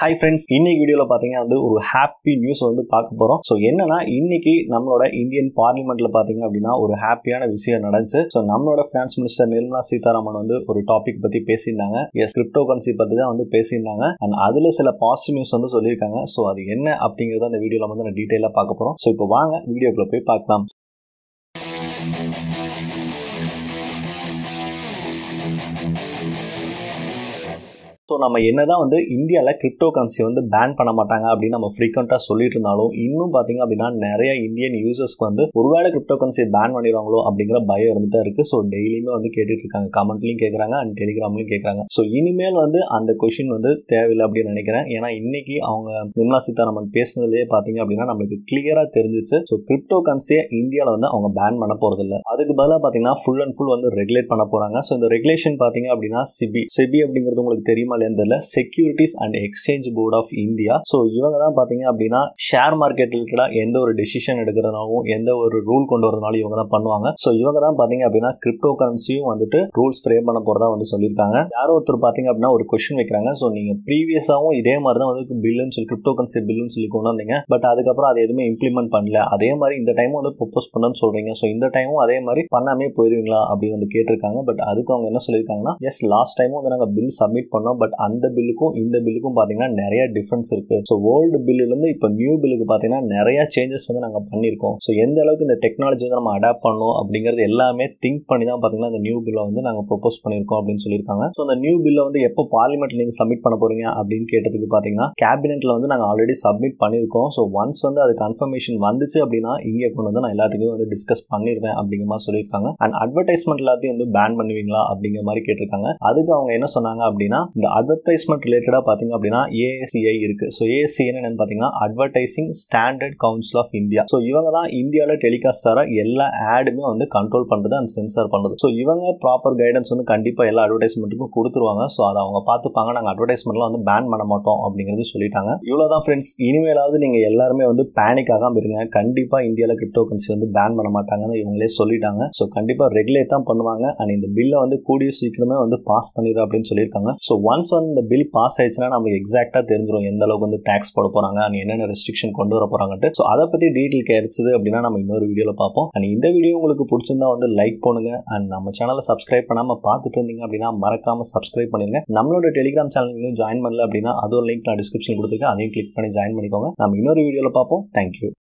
hi friends இன்னைக்கு வீடியோவில் பார்த்தீங்கன்னா வந்து ஒரு ஹாப்பி நியூஸ் வந்து பார்க்க போகிறோம் ஸோ என்னன்னா இன்னைக்கு நம்மளோட இந்தியன் பார்லிமெண்ட்ல பார்த்தீங்க அப்படின்னா ஒரு ஹாப்பியான விஷயம் நடந்துச்சு ஸோ நம்மளோட ஃபினான்ஸ் மினிஸ்டர் நிர்மலா சீதாராமன் வந்து ஒரு டாபிக் பற்றி பேசியிருந்தாங்க எஸ் கிரிப்டோ கரன்சி பற்றி தான் வந்து பேசியிருந்தாங்க அண்ட் அதில் சில பாசிட்டிவ் நியூஸ் வந்து சொல்லியிருக்காங்க ஸோ அது என்ன அப்படிங்கிறத அந்த வீடியோவில் வந்து நான் டீட்டெயிலாக பார்க்க போகிறோம் ஸோ இப்போ வாங்க வீடியோக்குள்ள போய் பார்க்கலாம் ஸோ நம்ம என்னதான் வந்து இந்தியாவில் கிரிப்டோ கரன்சி வந்து பேன் பண்ண மாட்டாங்க அப்படின்னு நம்ம ஃப்ரீக்வெண்ட்டாக சொல்லிட்டு இருந்தாலும் இன்னும் பார்த்தீங்க அப்படின்னா நிறைய இந்தியன் யூசர்ஸ்க்கு வந்து ஒருவேளை கிரிப்டோ கரன்சி பேன் பண்ணிடுவாங்களோ அப்படிங்கிற பயம் இருந்துட்டு இருக்கு ஸோ டெய்லியுமே வந்து கேட்டுட்டு இருக்காங்க கமெண்ட்லையும் கேட்குறாங்க அண்ட் டெலிகிராம்லையும் கேட்குறாங்க ஸோ இனிமேல் வந்து அந்த கொஷின் வந்து தேவையில்லை அப்படின்னு நினைக்கிறேன் ஏன்னா இன்னைக்கு அவங்க நிர்மலா சீதாராமன் பேசுனதுலேயே பார்த்தீங்க அப்படின்னா நம்மளுக்கு கிளியராக தெரிஞ்சிச்சு ஸோ கிரிப்டோ கரன்சியை இந்தியாவில் வந்து அவங்க பேன் பண்ண போகிறது இல்லை அதுக்கு பதிலாக பார்த்தீங்கன்னா ஃபுல் அண்ட் ஃபுல் வந்து ரெகுலேட் பண்ண போகிறாங்க ஸோ இந்த ரெகுலேஷன் பார்த்தீங்க அப்படின்னா சிபி சிபி அப்படிங்கிறது உங்களுக்கு தெரியுமா இல்லையான்னு தெரியல securities and exchange board of India so இவங்க தான் பார்த்தீங்க அப்படின்னா ஷேர் மார்க்கெட் ரிலேட்டடாக எந்த ஒரு டெசிஷன் எடுக்கிறதுனாலும் எந்த ஒரு ரூல் கொண்டு வரதுனாலும் இவங்க தான் பண்ணுவாங்க ஸோ இவங்க தான் பார்த்தீங்க அப்படின்னா கிரிப்டோ கரன்சியும் வந்துட்டு ரூல்ஸ் ஃப்ரேம் பண்ண போகிறதா வந்து சொல்லியிருக்காங்க யாரோ ஒருத்தர் பார்த்தீங்க அப்படின்னா ஒரு கொஸ்டின் வைக்கிறாங்க ஸோ நீங்கள் ப்ரீவியஸாகவும் இதே மாதிரி தான் வந்து பில்லுன்னு சொல்லி கிரிப்டோ கரன்சி பில்லுன்னு சொல்லி கொண்டு வந்தீங்க பட் அதுக்கப்புறம் அதை எதுவுமே இம்ப்ளிமெண்ட் பண்ணல அதே மாதிரி இந்த டைமும் வந்து ப்ரொப்போஸ் பண்ணணும்னு சொல்றீங்க ஸோ இந்த டைமும் அதே மாதிரி பண்ணாமே போயிருவீங்களா அப்படின்னு வந்து கேட்டிருக்காங்க பட் அதுக்கு அவங்க என்ன சொல்லியிருக்காங்கன்னா எஸ் லாஸ்ட் டைமும் வந்து நாங்கள் பில் சப்மிட் பண்ணோம் பட் அந்த பில்லுக்கும் இந்த பில்லுக்கும் பார்த்தீங்கன்னா நிறைய டிஃப்ரென்ஸ் இருக்கு ஸோ ஓல்டு பில்லுலேருந்து இப்போ நியூ பில்லுக்கு பார்த்தீங்கன்னா நிறைய சேஞ்சஸ் வந்து நாங்கள் பண்ணியிருக்கோம் ஸோ எந்த அளவுக்கு இந்த டெக்னாலஜி வந்து நம்ம அடாப்ட் பண்ணணும் அப்படிங்கிறது எல்லாமே திங்க் பண்ணி தான் பார்த்தீங்கன்னா இந்த நியூ பில்லை வந்து நாங்கள் ப்ரொப்போஸ் பண்ணியிருக்கோம் அப்படின்னு சொல்லியிருக்காங்க ஸோ அந்த நியூ பில்லை வந்து எப்போ பார்லிமெண்ட்ல நீங்கள் சப்மிட் பண்ண போறீங்க அப்படின்னு கேட்டதுக்கு பார்த்தீங்கன்னா கேபினெட்ல வந்து நாங்கள் ஆல்ரெடி சப்மிட் பண்ணியிருக்கோம் ஸோ ஒன்ஸ் வந்து அது கன்ஃபர்மேஷன் வந்துச்சு அப்படின்னா இங்கே கொண்டு வந்து நான் எல்லாத்துக்குமே வந்து டிஸ்கஸ் பண்ணிடுவேன் அப்படிங்கிற மாதிரி சொல்லியிருக்காங்க அண்ட் அட்வர்டைஸ்மெண்ட் எல்லாத்தையும் வந்து பேன் பண்ணுவீங்களா அப்படிங்கிற மாதிரி கேட்டிருக்காங்க அதுக்கு அவங்க என்ன சொன்னாங்க அப்படின்னா இந்த அட்வர்டைஸ்மெண்ட் ரிலேட்டடாக பார்த்தீங்க அப்படின்னா ஏஎஸ்சிஐ இருக்கு ஸோ ஏஎஸ்சி என்னன்னு பார்த்தீங்கன்னா advertising standard council of India so இவங்க தான் இந்தியாவில் டெலிகாஸ்ட் ஆகிற எல்லா ஆடுமே வந்து கண்ட்ரோல் பண்ணுறது அண்ட் சென்சார் பண்ணுறது ஸோ இவங்க ப்ராப்பர் கைடன்ஸ் வந்து கண்டிப்பாக எல்லா அட்வர்டைஸ்மெண்ட்டுக்கும் கொடுத்துருவாங்க ஸோ அதை அவங்க பார்த்துப்பாங்க நாங்கள் அட்வர்டைஸ்மெண்ட்லாம் வந்து பேன் பண்ண மாட்டோம் அப்படிங்கிறது சொல்லிட்டாங்க இவ்வளோதான் ஃப்ரெண்ட்ஸ் இனிமேலாவது நீங்கள் எல்லாருமே வந்து பேனிக் ஆகாமல் இருங்க கண்டிப்பாக இந்தியாவில் கிரிப்டோ கரன்சி வந்து பேன் பண்ண மாட்டாங்கன்னு இவங்களே சொல்லிட்டாங்க ஸோ கண்டிப்பாக ரெகுலேட் தான் பண்ணுவாங்க அண்ட் இந்த பில்லை வந்து கூடிய சீக்கிரமே வந்து பாஸ் பண்ணிடு அப்படின்னு சொல்லியிருக்காங்க ஸோ ஒன்ஸ் வந்து இந்த பில் பாஸ் ஆயிடுச்சுன்னா நமக்கு எக்ஸாக்டாக தெரிஞ்சிடும் எந்த அளவுக்கு வந்து டேக்ஸ் போட போகிறாங்க அண்ட் என்னென்ன ரெஸ்ட்ரிக்ஷன் கொண்டு வர போகிறாங்கன்ட்டு ஸோ அதை பற்றி டீட்டெயில் கிடைச்சது அப்படின்னா நம்ம இன்னொரு வீடியோவில் பார்ப்போம் அண்ட் இந்த வீடியோ உங்களுக்கு பிடிச்சிருந்தா வந்து லைக் பண்ணுங்க அண்ட் நம்ம சேனலை சப்ஸ்கிரைப் பண்ணாமல் பார்த்துட்டு இருந்தீங்க அப்படின்னா மறக்காம சப்ஸ்கிரைப் பண்ணிருங்க நம்மளோட டெலிகிராம் சேனல் இன்னும் ஜாயின் பண்ணல அப்படின்னா அது ஒரு லிங்க் நான் டிஸ்கிரிப்ஷன் கொடுத்துருக்கேன் அதையும் கிளிக் பண்ணி ஜாயின் பண்ணிக்கோங்க நம்ம இன்னொரு வீடியோவில் பார்ப்போம் தேங்க்யூ